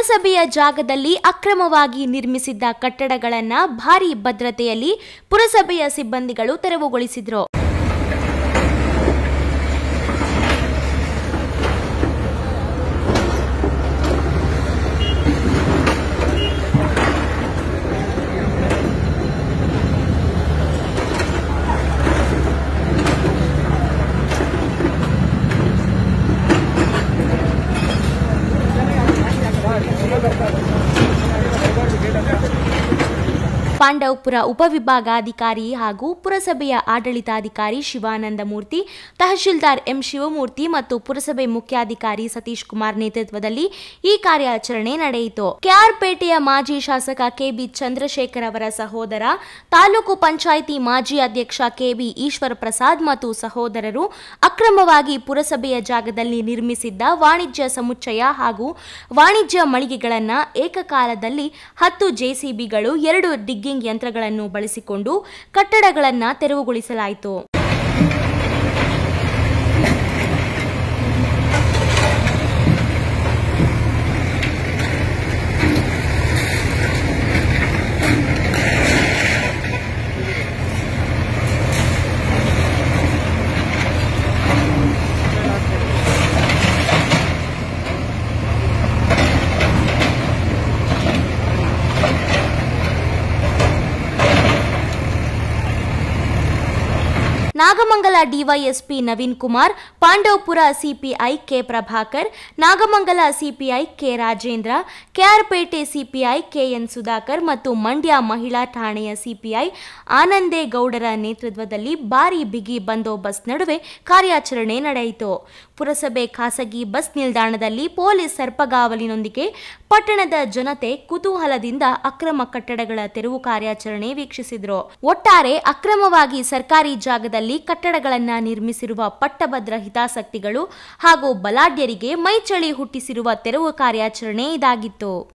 ಪುರಸಭೆಯ ಜಾಗದಲ್ಲಿ ಅಕ್ರಮವಾಗಿ ನಿರ್ಮಿಸಿದ್ದ ಕಟ್ಟಡಗಳನ್ನ ಭಾರೀ ಭದ್ರತೆಯಲ್ಲಿ ಪುರಸಭೆಯ ಸಿಬ್ಬಂದಿಗಳು ತೆರವುಗೊಳಿಸಿದ್ರು ಪಾಂಡವಪುರ ಉಪವಿಭಾಗಾಧಿಕಾರಿ ಹಾಗೂ ಪುರಸಭೆಯ ಆಡಳಿತಾಧಿಕಾರಿ ಶಿವಾನಂದ ಮೂರ್ತಿ ತಹಶೀಲ್ದಾರ್ ಎಂ ಶಿವಮೂರ್ತಿ ಮತ್ತು ಪುರಸಭೆ ಮುಖ್ಯಾಧಿಕಾರಿ ಸತೀಶ್ ಕುಮಾರ್ ನೇತೃತ್ವದಲ್ಲಿ ಈ ಕಾರ್ಯಾಚರಣೆ ನಡೆಯಿತು ಕೆಆರ್ಪೇಟೆಯ ಮಾಜಿ ಶಾಸಕ ಕೆಬಿ ಚಂದ್ರಶೇಖರ್ ಅವರ ಸಹೋದರ ತಾಲೂಕು ಪಂಚಾಯಿತಿ ಮಾಜಿ ಅಧ್ಯಕ್ಷ ಕೆಬಿ ಈಶ್ವರ ಪ್ರಸಾದ್ ಮತ್ತು ಸಹೋದರರು ಅಕ್ರಮವಾಗಿ ಪುರಸಭೆಯ ಜಾಗದಲ್ಲಿ ನಿರ್ಮಿಸಿದ್ದ ವಾಣಿಜ್ಯ ಸಮುಚ್ಚಯ ಹಾಗೂ ವಾಣಿಜ್ಯ ಮಳಿಗೆಗಳನ್ನ ಏಕಕಾಲದಲ್ಲಿ ಹತ್ತು ಜೆಸಿಬಿಗಳು ಎರಡು ಡಿಗ್ಗಿಂಗ್ ಯಂತ್ರಗಳನ್ನು ಬಳಸಿಕೊಂಡು ಕಟ್ಟಡಗಳನ್ನ ತೆರವುಗೊಳಿಸಲಾಯಿತು Nagamangala DYSP Naveen Kumar Pandavapura CPI K Prabhakar Nagamangala CPI K Rajendra KR Pete CPI K N Sudhakar ಮತ್ತು ಮಂಡ್ಯ ಮಹಿಳಾ ಠಾಣೆಯ ಸಿಪಿಐ ಆನಂದೇಗೌಡರ ನೇತೃತ್ವದಲ್ಲಿ ಭಾರೀ ಬಿಗಿ ಬಂದೋಬಸ್ತ್ ನಡುವೆ ಕಾರ್ಯಾಚರಣೆ ನಡೆಯಿತು ಪುರಸಭೆ ಖಾಸಗಿ ಬಸ್ ನಿಲ್ದಾಣದಲ್ಲಿ ಪೊಲೀಸ್ ಸರ್ಪಗಾವಲಿನೊಂದಿಗೆ ಪಟ್ಟಣದ ಜನತೆ ಕುತೂಹಲದಿಂದ ಅಕ್ರಮ ಕಟ್ಟಡಗಳ ತೆರವು ಕಾರ್ಯಾಚರಣೆ ವೀಕ್ಷಿಸಿದ್ರು ಒಟ್ಟಾರೆ ಅಕ್ರಮವಾಗಿ ಸರ್ಕಾರಿ ಜಾಗದಲ್ಲಿ ಕಟ್ಟಡಗಳನ್ನ ನಿರ್ಮಿಸಿರುವ ಪಟ್ಟಭದ್ರ ಹಿತಾಸಕ್ತಿಗಳು ಹಾಗೂ ಬಲಾಢ್ಯರಿಗೆ ಮೈಚಳಿ ಹುಟ್ಟಿಸಿರುವ ತೆರವು ಕಾರ್ಯಾಚರಣೆ ಇದಾಗಿತ್ತು